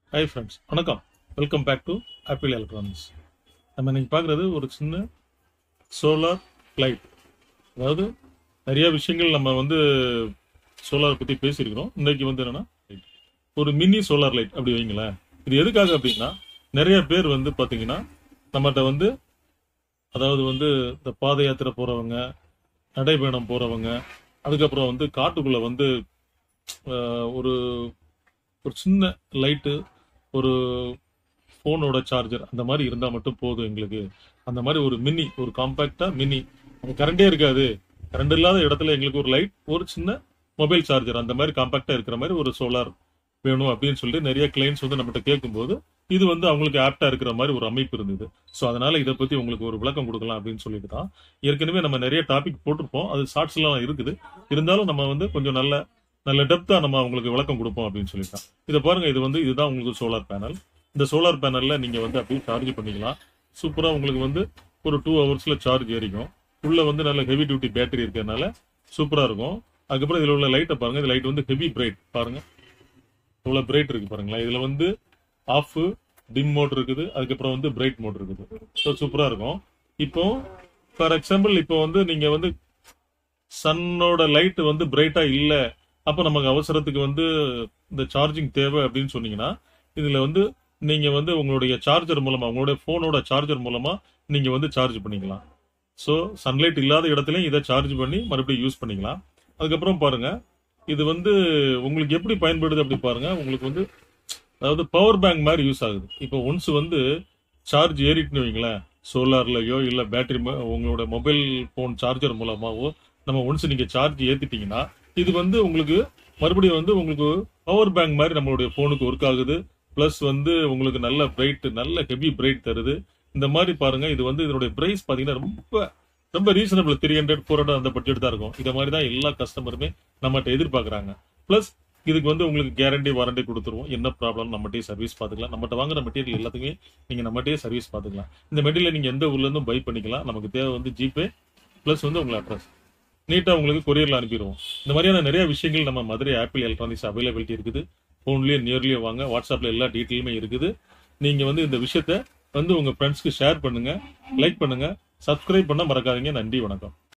hi friends வணக்கம் welcome back to Apple electronics நம்ம இன்னைக்கு பார்க்குறது ஒரு சின்ன சோலார் லைட் அதாவது நிறைய விஷயங்கள் நம்ம வந்து சோலார் பற்றி பேசியிருக்கிறோம் இன்னைக்கு வந்து என்னன்னா ஒரு மினி சோலார் லைட் அப்படி வைங்களேன் இது எதுக்காக அப்படின்னா நிறைய பேர் வந்து பார்த்தீங்கன்னா நம்மகிட்ட வந்து அதாவது வந்து இந்த பாத யாத்திரை போகிறவங்க நடைபயணம் போகிறவங்க அதுக்கப்புறம் வந்து காட்டுக்குள்ளே வந்து ஆஹ், ஒரு ஒரு சின்ன லைட்டு ஒரு ஃபோனோட சார்ஜர் அந்த மாதிரி இருந்தால் மட்டும் போதும் எங்களுக்கு அந்த மாதிரி ஒரு மினி ஒரு காம்பேக்டாக மினி அது கரண்டே இருக்காது கரண்ட் இல்லாத இடத்துல எங்களுக்கு ஒரு லைட் ஒரு சின்ன மொபைல் சார்ஜர் அந்த மாதிரி காம்பேக்டாக இருக்கிற மாதிரி ஒரு சோலார் வேணும் அப்படின்னு சொல்லிட்டு நிறைய கிளைண்ட்ஸ் வந்து நம்மகிட்ட கேட்கும்போது இது வந்து அவங்களுக்கு ஆப்டா இருக்கிற மாதிரி ஒரு அமைப்பு இருந்தது ஸோ அதனால இதை பத்தி உங்களுக்கு ஒரு விளக்கம் கொடுக்கலாம் அப்படின்னு சொல்லிட்டு தான் ஏற்கனவே நம்ம நிறைய டாபிக் போட்டிருப்போம் அது ஷார்ட்ஸ் எல்லாம் இருக்குது இருந்தாலும் நம்ம வந்து கொஞ்சம் நல்ல நல்ல டெப்தா நம்ம உங்களுக்கு விளக்கம் கொடுப்போம் அப்படின்னு சொல்லிட்டான் இதை பாருங்க இது வந்து இதுதான் உங்களுக்கு சோலார் பேனல் இந்த சோலார் பேனல்ல நீங்க வந்து அப்படியே சார்ஜ் பண்ணிக்கலாம் சூப்பரா உங்களுக்கு வந்து ஒரு டூ ஹவர்ஸ்ல சார்ஜ் ஏறிக்கும் உள்ள வந்து நல்ல ஹெவி டியூட்டி பேட்டரி இருக்கிறதுனால சூப்பரா இருக்கும் அதுக்கப்புறம் இதுல உள்ள லைட்டை பாருங்க இந்த லைட் வந்து ஹெவி பிரைட் பாருங்க இவ்வளவு பிரைட் இருக்கு பாருங்களேன் இதுல வந்து ஆஃப் டிம் மோட் இருக்குது அதுக்கப்புறம் வந்து பிரைட் மோட் இருக்குது ஸோ சூப்பரா இருக்கும் இப்போ ஃபார் எக்ஸாம்பிள் இப்போ வந்து நீங்க வந்து சன்னோட லைட் வந்து பிரைட்டா இல்ல அப்ப நமக்கு அவசரத்துக்கு வந்து இந்த சார்ஜிங் தேவை அப்படின்னு சொன்னீங்கன்னா இதுல வந்து நீங்க வந்து உங்களுடைய சார்ஜர் மூலமா உங்களுடைய போனோட சார்ஜர் மூலமா நீங்க வந்து சார்ஜ் பண்ணிக்கலாம் ஸோ சன்லைட் இல்லாத இடத்துலயும் இதை சார்ஜ் பண்ணி மறுபடியும் யூஸ் பண்ணிக்கலாம் அதுக்கப்புறம் பாருங்க இது வந்து உங்களுக்கு எப்படி பயன்படுது அப்படி பாருங்க உங்களுக்கு வந்து அதாவது பவர் பேங்க் மாதிரி யூஸ் ஆகுது இப்போ ஒன்ஸ் வந்து சார்ஜ் ஏறிட்டுன்னு வைங்களேன் சோலார்லயோ இல்ல பேட்டரி உங்களோட மொபைல் போன் சார்ஜர் மூலமாவோ நம்ம ஒன்ஸ் நீங்க சார்ஜ் ஏத்திட்டீங்கன்னா இது வந்து உங்களுக்கு மறுபடியும் வந்து உங்களுக்கு பவர் பேங்க் மாதிரி நம்மளுடைய போனுக்கு ஒர்க் ஆகுது பிளஸ் வந்து உங்களுக்கு நல்ல பிரைட் நல்ல ஹெவி பிரைட் தருது இந்த மாதிரி பாருங்க இது வந்து இதனுடைய பிரைஸ் பாத்தீங்கன்னா ரொம்ப ரொம்ப reasonable three hundred four hundred அந்த பட்ஜெட் தான் இருக்கும் இந்த மாதிரி தான் எல்லா கஸ்டமருமே நம்மகிட்ட எதிர்பார்க்கறாங்க பிளஸ் இதுக்கு வந்து உங்களுக்கு கேரண்டி வாரண்டி கொடுத்துருவோம் என்ன ப்ராப்ளம் நம்மகிட்டயே சர்வீஸ் பார்த்துக்கலாம் நம்மகிட்ட வாங்குற மெட்டீரியல் எல்லாத்துக்குமே நீங்க நம்மகிட்டயே சர்வீஸ் பார்த்துக்கலாம் இந்த மெட்டீரியல் நீங்க எந்த ஊர்ல இருந்தும் பை பண்ணிக்கலாம் நமக்கு தேவை வந்து ஜிபே பிளஸ் வந்து உங்க அட்ரஸ் நீட்டா உங்களுக்கு கொரியர்ல அனுப்பிடுவோம் இந்த மாதிரியான நிறைய விஷயங்கள் நம்ம மதுரை ஆப்பிள் எலக்ட்ரானிக்ஸ் அவைலபிலிட்டி இருக்குது ஃபோன்லயே நியர்லயே வாங்க வாட்ஸ்அப்ல எல்லா டீட்டெயிலுமே இருக்குது நீங்க வந்து இந்த விஷயத்த வந்து உங்க ஃப்ரெண்ட்ஸ்க்கு ஷேர் பண்ணுங்க லைக் பண்ணுங்க சப்ஸ்கிரைப் பண்ண மறக்காதீங்க நன்றி வணக்கம்